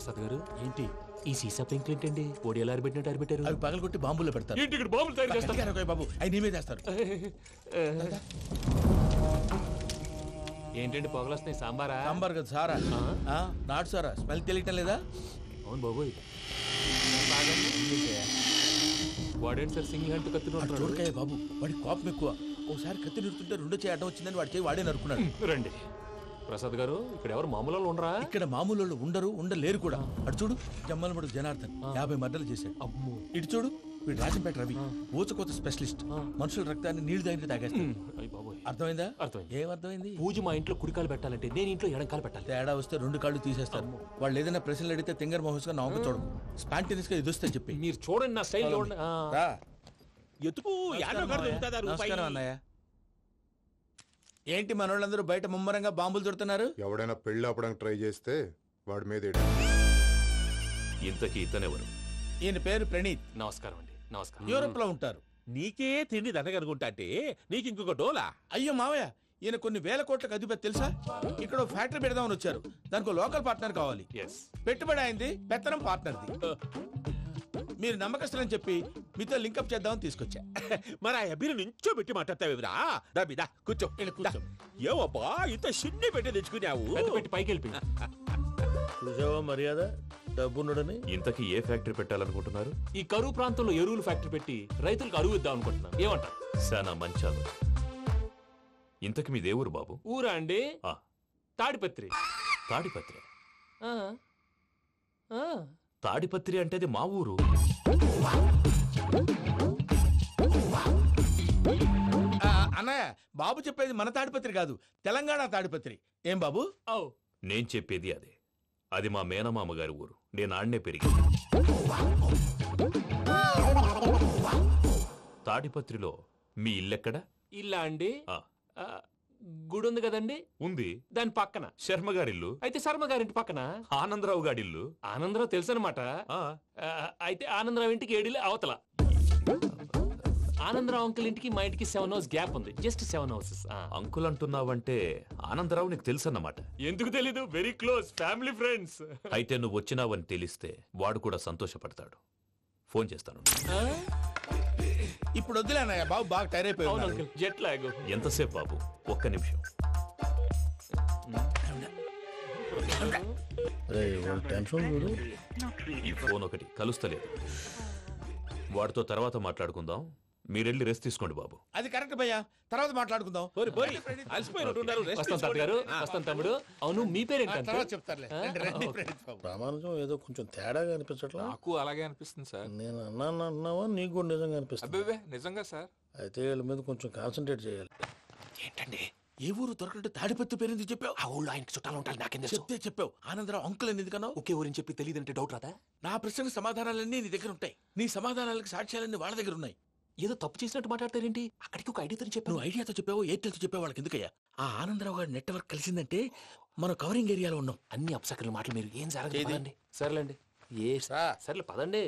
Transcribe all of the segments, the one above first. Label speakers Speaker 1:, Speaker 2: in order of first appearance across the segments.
Speaker 1: ప్రసాద్ గారు
Speaker 2: ఏంటి
Speaker 1: ఈ సీసా పెంకులు ఏంటండి పొడి ఎలా అరబెట్టినట్టు అరబెట్టారు
Speaker 2: అవి పగలగొట్టి బాంబులో పెడతారు
Speaker 1: ఏంటి ఇక్కడ బాంబులు తయారు చేస్తారు
Speaker 2: గట్టిగా అరవై బాబు అవి నేమే చేస్తారు
Speaker 1: ఏంటండి పొగలొస్తున్నాయి సాంబారా
Speaker 2: సాంబార్ కదా సారా ఆ, నాటు సారా స్మెల్ తెలియటం లేదా
Speaker 1: అవును బాబోయ్ వాడేంటి సార్ సింగిల్ హ్యాండ్
Speaker 2: వాడు
Speaker 1: కత్తినట్టు
Speaker 2: చూడకాయ బాబు వాడి కోపం ఎక్కువ ఒకసారి కత్తి నిరుతుంటే రెండో చేయి అడ్డం వచ్చిందని వాడి చేయి వాడే నరుకున్నాడు
Speaker 1: రండి ప్రసాద్ గారు ఇక్కడ ఎవరు మామూలు వాళ్ళు ఉండరా
Speaker 2: ఇక్కడ మామూలు వాళ్ళు ఉండరు ఉండలేరు కూడా అటు చూడు జమ్మలమడు జనార్దన్ యాభై మర్డర్లు చేశాడు
Speaker 1: అమ్మో
Speaker 2: ఇటు చూడు వీడు రాజంపేట రవి ఊచకోత స్పెషలిస్ట్ మనుషుల రక్తాన్ని నీళ్లు తాగితే తాగేస్తాడు
Speaker 1: అయ్య బాబోయ్
Speaker 2: అర్థమైందా
Speaker 1: అర్థమైంది.
Speaker 2: ఏం అర్థమైంది
Speaker 1: పూజ మా ఇంట్లో కుడికాలు పెట్టాలంటే నేను ఇంట్లో ఎడంకాలు పెట్టాలి
Speaker 2: తేడా వస్తే రెండు కాళ్ళు తీసేస్తారు వాళ్ళు ఏదైనా ప్రశ్నలు అడిగితే తింగర్ మహోస్ గా నవ్వు చూడకు స్పాంటినియస్ గా ఎదుస్తే చెప్పి
Speaker 1: మీరు చూడండి నా స్టైల్ చూడండి ఆ.
Speaker 2: రా.
Speaker 3: ఎతుకు యాడో కాడ దొరుకుతుందా రూపాయి?
Speaker 2: నమస్కారం అన్నయ్య ఏంటి మనోళ్ళందరూ బయట ముమ్మరంగా బాంబులు దొరుకుతున్నారు
Speaker 4: ఎవడైనా పెళ్లి ఆపడానికి ట్రై చేస్తే వాడి మీద ఎడి.
Speaker 5: ఇంతకీ ఇతనెవరు
Speaker 2: ఈయన పేరు ప్రణీత్
Speaker 1: నమస్కారం అండి నమస్కారం
Speaker 2: యూరోప్ లో ఉంటారు
Speaker 3: నీకే తిండి దండగనుకుంటా అంటే నీకు ఇంకొక డోలా
Speaker 2: అయ్యో మావయ్య ఈయన కొన్ని వేల కోట్లకు అధిపతి తెలుసా ఇక్కడ ఓ ఫ్యాక్టరీ పెడదామని వచ్చారు దానికి ఓ లోకల్ పార్ట్నర్ కావాలి
Speaker 1: ఎస్
Speaker 2: పెట్టుబడి అయింది పెత్తనం పార్ట్నర్ది మీరు నమ్మకస్తులని చెప్పి మీతో లింకప్ చేద్దామని తీసుకొచ్చా
Speaker 3: మరి ఆ అబ్బిని నుంచో పెట్టి మాట్లాడతావేమిరా దా బిదా కూర్చో
Speaker 2: ఈడ కూర్చో.
Speaker 3: దా. ఏవబ్బా ఇంత సిన్ని పెట్టి తెచ్చుకున్నావు
Speaker 1: పెద్ద పెట్టి పైకి వెళ్ళిపోయి
Speaker 2: చూసావా మర్యాద డబ్బున్నడని
Speaker 5: ఇంతకీ ఏ ఫ్యాక్టరీ పెట్టాలనుకుంటున్నారు
Speaker 1: ఈ కరువు ప్రాంతంలో ఎరువులు ఫ్యాక్టరీ పెట్టి రైతులకు అరువు ఇద్దాం అనుకుంటున్నాను ఏమంటారు
Speaker 5: శానా మంచాలు ఇంతకి మీ దేవురు బాబు
Speaker 1: ఊరా అండి
Speaker 5: ఆ
Speaker 1: తాడిపత్రి
Speaker 5: తాడిపత్రి
Speaker 1: ఆ. ఆ.
Speaker 5: తాడిపత్రి అంటే అది మా ఊరు
Speaker 2: ఆ, అన్నయ్య బాబు చెప్పేది మన తాడిపత్రి కాదు తెలంగాణ తాడిపత్రి ఏం బాబు
Speaker 1: ఔ.
Speaker 5: నేను చెప్పేది అదే అది మా మేనమామ గారి ఊరు నేను ఆడనే పెరిగింది తాడిపత్రిలో మీ ఇల్లెక్కడ
Speaker 1: ఇల్లా అండి
Speaker 5: ఆ,
Speaker 1: ఆ, గుడి ఉంది కదండి
Speaker 5: ఉంది
Speaker 1: దాని పక్కన
Speaker 5: శర్మ గారిల్లు
Speaker 1: అయితే శర్మ గారింటి పక్కన
Speaker 5: ఆనందరావు గారిల్లు
Speaker 1: ఆనందరావు తెలుసు అనమాట
Speaker 5: ఆ,
Speaker 1: అయితే ఆనందరావు ఇంటికి ఏడిలే అవతల ఆనందరావు అంకుల్ ఇంటికి మా ఇంటికి సెవెన్ హవర్స్ గ్యాప్ ఉంది జస్ట్ సెవెన్ హవర్సెస్
Speaker 5: అంకుల్ అంటున్నావంటే ఆనందరావు నీకు తెలుసన్నమాట
Speaker 1: ఎందుకు తెలీదు వెరీ క్లోజ్ ఫ్యామిలీ ఫ్రెండ్స్
Speaker 5: అయితే నువ్వు వచ్చినావని తెలిస్తే వాడు కూడా సంతోషపడతాడు ఫోన్ చేస్తాను
Speaker 2: ఇప్పుడు వద్దులే అన్నయ్య బాబు బాగా టైర్ అయిపోయి
Speaker 1: అవును
Speaker 2: ఉన్నాడు.
Speaker 1: అంకుల్ జెట్ లాగ్
Speaker 5: ఎంతసేపు బాబు ఒక్క నిమిషం ఈ ఫోన్ ఒకటి కలుస్తలేదు వాడితో తర్వాత మాట్లాడుకుందాం మీరెళ్ళి రెస్ట్ తీసుకోండి బాబు
Speaker 2: అది కరెక్ట్ భయ్యా తర్వాత మాట్లాడుకుందాం
Speaker 3: పోరి పోరి అలసిపోయినట్టున్నారు రెస్ట్
Speaker 1: వస్తాం తాత గారు
Speaker 3: తీసుకోండి. ఆ.
Speaker 1: వస్తాం తమ్ముడు అవును మీ పేరేంటి
Speaker 2: తర్వాత
Speaker 1: అంకుల్
Speaker 2: చెప్తారులే రండి, రండి, ప్రణీత్ బాబు.
Speaker 6: ప్రామాణికం ఏదో కొంచెం తేడాగా అనిపించట్లా
Speaker 7: నాకు అలాగే అనిపిస్తుంది సార్
Speaker 6: నేను అన్నాను అంటున్నావా నీకు కూడా నిజంగా అనిపిస్తుంది
Speaker 7: అబ్బే నిజంగా సార్
Speaker 6: అయితే వీళ్ళ మీద కొంచెం కాన్సన్ట్రేట్ చేయాలి
Speaker 1: ఏంటండి
Speaker 2: ఏ ఊరు దొరకట్టు తాడిపత్రి పేరు ఎందుకు చెప్పావు
Speaker 1: ఆ ఊళ్ళో ఆయనకి చుట్టాలు ఉంటారు నాకేం తెలుసు
Speaker 2: చెప్తే చెప్పావు ఆనందరావు అంకుల్ అని ఎందుకన్నావు
Speaker 1: ఒకే ఊరిని చెప్పి తెలియదంటే డౌట్ రాదా
Speaker 2: నా ప్రశ్నకు సమాధానాలన్నీ నీ దగ్గర ఉంటాయి నీ సమాధానాలకు సాక్ష్యాలన్నీ వాళ్ళ దగ్గర ఉన్నాయి
Speaker 1: ఏదో తప్పు చేసినట్టు మాట్లాడతారేంటి అక్కడికి ఒక ఐడియాతో చెప్పాను
Speaker 2: నువ్వు ఐడియాతో చెప్పావు ఎయిర్టెల్తో చెప్పావు వాళ్ళకి ఎందుకయ్యా ఆ ఆనందరావు గారి నెట్వర్క్ కలిసిందంటే మనం కవరింగ్ ఏరియాలో ఉన్నాం
Speaker 1: అన్ని అప్సకర్ల మాటలు మీరు ఏం జరగదు
Speaker 2: ఏది?
Speaker 1: పదండి సర్లేండి ఏ సర్లే పదండి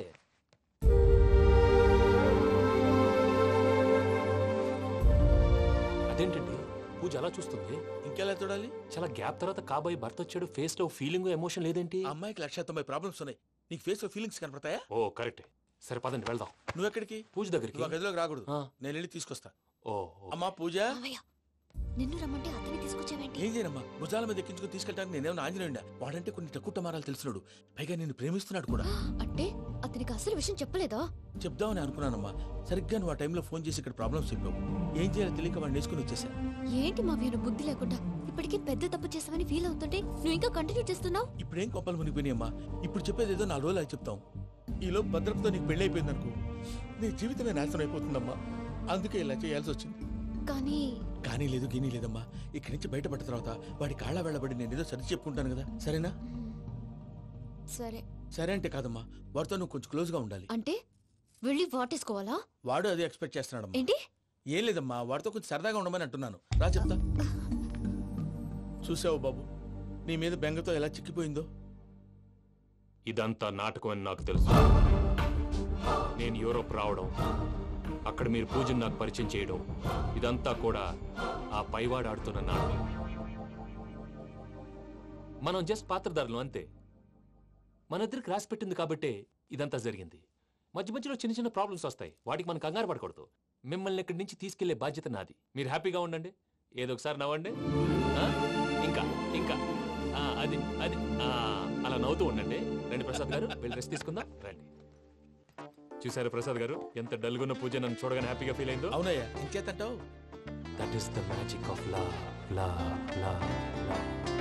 Speaker 1: అదేంటండి పూజ అలా చూస్తుంది
Speaker 2: ఇంకెలా చూడాలి
Speaker 1: చాలా గ్యాప్ తర్వాత కాబోయే భర్త వచ్చాడు ఫేస్ లో ఫీలింగ్ ఎమోషన్ లేదేంటి
Speaker 2: ఆ అమ్మాయికి లక్ష తొంభై ప్రాబ్లమ్స్ ఉన్నాయి నీకు ఫేస్ లో ఫీలింగ్స్ కనపడతాయా
Speaker 1: ఓ కరెక్ట్ సరే పదండి వెళ్దాం
Speaker 2: నువ్వు ఎక్కడికి
Speaker 1: పూజ దగ్గరికి
Speaker 2: నువ్వు ఆ గదిలోకి రాకూడదు
Speaker 1: ఆ.
Speaker 2: నేను వెళ్ళి తీసుకొస్తా
Speaker 1: ఓ ఓ.
Speaker 2: అమ్మా పూజ
Speaker 8: మావయ్య నిన్ను రమ్మంటే అతన్ని తీసుకొచ్చావేంటి
Speaker 2: ఏం చేయనమ్మా భుజాల మీద ఎక్కించుకుని తీసుకెళ్ళడానికి నేనేమన్నా ఆంజనేయుడా వాడంటే కొన్ని తక్కువ టమారాలు తెలిసినాడు పైగా నిన్ను ప్రేమిస్తున్నాడు కూడా
Speaker 8: అంటే అతనికి అసలు విషయం చెప్పలేదా
Speaker 2: చెప్దామని అనుకున్నానమ్మా సరిగ్గా నువ్వు ఆ టైంలో ఫోన్ చేసి ఇక్కడ ప్రాబ్లమ్స్ చెప్పావు ఏం చేయాలో తెలియక వాడిని నేర్చుకుని వచ్చేసా
Speaker 8: ఏంటి మా వీరు బుద్ధి లేకుండా ఇప్పటికే పెద్ద తప్పు చేసావని ఫీల్ అవుతుంటే నువ్వు ఇంకా కంటిన్యూ చేస్తున్నావు
Speaker 2: ఇప్పుడేం కొప్పలు మునిగిపోయినాయమ్మా ఇప్పుడు చెప్పేది ఏదో నాలుగు రోజులు అది చెప్తాం ఈలో భద్రతతో నీకు పెళ్లి అయిపోయింది అనుకో నీ జీవితమే నాశనం అయిపోతుందమ్మా అందుకే ఇలా చేయాల్సి వచ్చింది
Speaker 8: కానీ
Speaker 2: కానీ లేదు గీనీ లేదమ్మా ఇక్కడి నుంచి బయటపడ్డ తర్వాత వాడి కాళ్ళ వెళ్ళబడి నేను ఏదో సరి చెప్పుకుంటాను కదా సరేనా
Speaker 8: సరే
Speaker 2: సరే అంటే కాదమ్మా వాడితో నువ్వు కొంచెం క్లోజ్గా ఉండాలి
Speaker 8: అంటే వెళ్ళి వాటేసుకోవాలా
Speaker 2: వాడు అదే ఎక్స్పెక్ట్ చేస్తున్నాడమ్మా
Speaker 8: ఏంటి
Speaker 2: ఏం లేదమ్మా వాడితో కొంచెం సరదాగా ఉండమని అంటున్నాను రా చెప్తా చూసావు బాబు నీ మీద బెంగతో ఎలా చిక్కిపోయిందో
Speaker 1: ఇదంతా నాటకం అని నాకు తెలుసు నేను యూరోప్ రావడం అక్కడ మీరు పూజను నాకు పరిచయం చేయడం ఇదంతా కూడా ఆ పైవాడు ఆడుతున్న నాటకం మనం జస్ట్ పాత్రధారులు అంతే మన ఇద్దరికి రాసి పెట్టింది కాబట్టే ఇదంతా జరిగింది మధ్య మధ్యలో చిన్న చిన్న ప్రాబ్లమ్స్ వస్తాయి వాటికి మనం కంగారు పడకూడదు మిమ్మల్ని ఇక్కడి నుంచి తీసుకెళ్లే బాధ్యత నాది మీరు హ్యాపీగా ఉండండి ఏదో ఒకసారి నవ్వండి ఆ? ఇంకా ఇంకా ఆ, అది అది ఆ, అలా నవ్వుతూ ఉండండి రండి ప్రసాద్ గారు వెళ్ళి రెస్ట్ తీసుకుందాం రండి చూసారా ప్రసాద్ గారు ఎంత డల్గున్న పూజ నన్ను చూడగానే హ్యాపీగా ఫీల్ అయిందో
Speaker 2: అవునయ్యా ఇంకేతంటావు
Speaker 1: that is the magic of లా లా లా లా